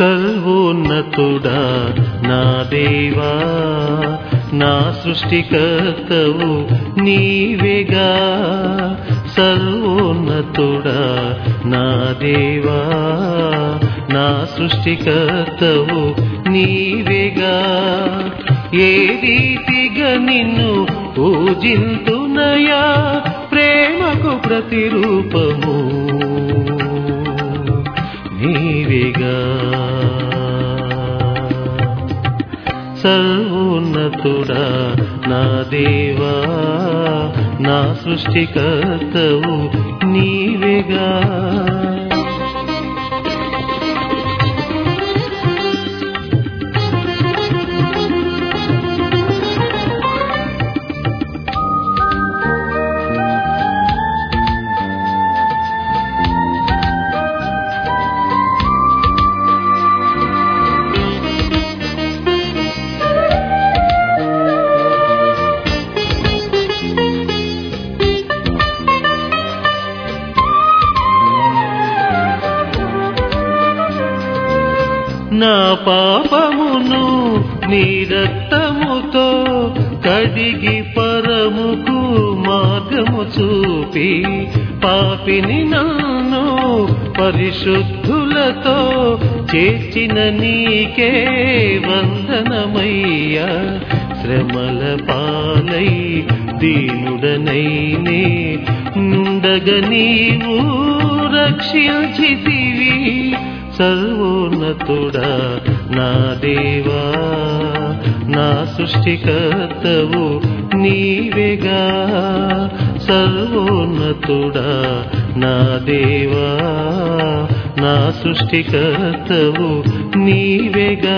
సర్వోన్నతుడా నా దేవా నా సృష్టికర్తవు నీవేగా సర్వోన్నతుడా నా దేవా నా సృష్టికర్తవు నీవేగా ఏ రీతిగా నిన్ను పూజింతునయా ప్రేమకు ప్రతిరూపము నీవేగా సర్వోన్నతుడా నా దేవా నా సృష్టికర్తవు నీవేగా నా పాపమును నీ రక్తముతో కడిగి పరముకు మార్గము చూపి పాపిని నన్ను పరిశుద్ధులతో చేర్చిన నీకే వందనమయ్యా శ్రమల పాలై దీనుడనైనే నుండగ నీవు రక్షించితివి సర్వోన్నతుడా నా దేవా నా సృష్టికర్తవు నీవేగా సర్వోన్నతుడా నా దేవా నా సృష్టికర్తవు నీవేగా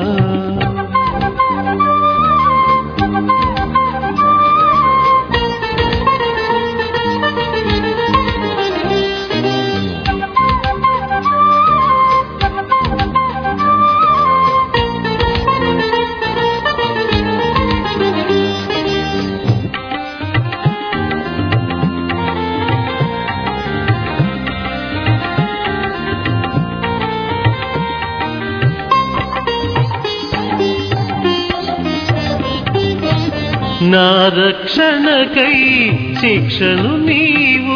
నా రక్షణకై శిక్షను నీవు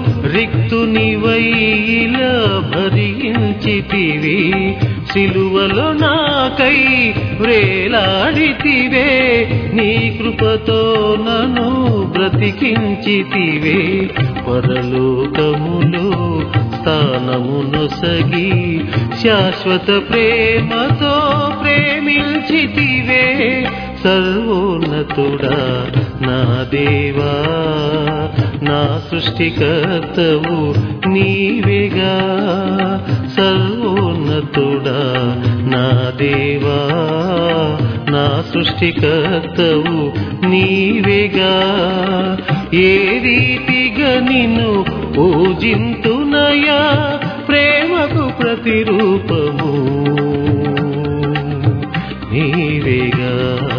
రిక్తునివైలా భరించితివి సిలువలో నాకై వ్రేలాడితివే నీ కృపతో నన్ను బ్రతికించితివే పరలోకములో స్థానమును సగి శాశ్వత ప్రేమతో ప్రేమించితివే సర్వోన్నతుడా నా దేవా నా సృష్టికర్తవు నీవేగా సర్వోన్నతుడా నా దేవా నా సృష్టికర్తవు నీవేగా ఏ రీతిగా నిన్ను పూజింతునయా ప్రేమకు ప్రతిరూపము నీవేగా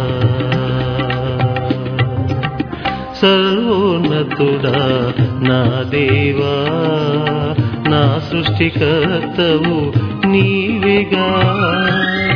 సర్వోన్నతుడా నా దేవా నా సృష్టికర్తవు నీవేగా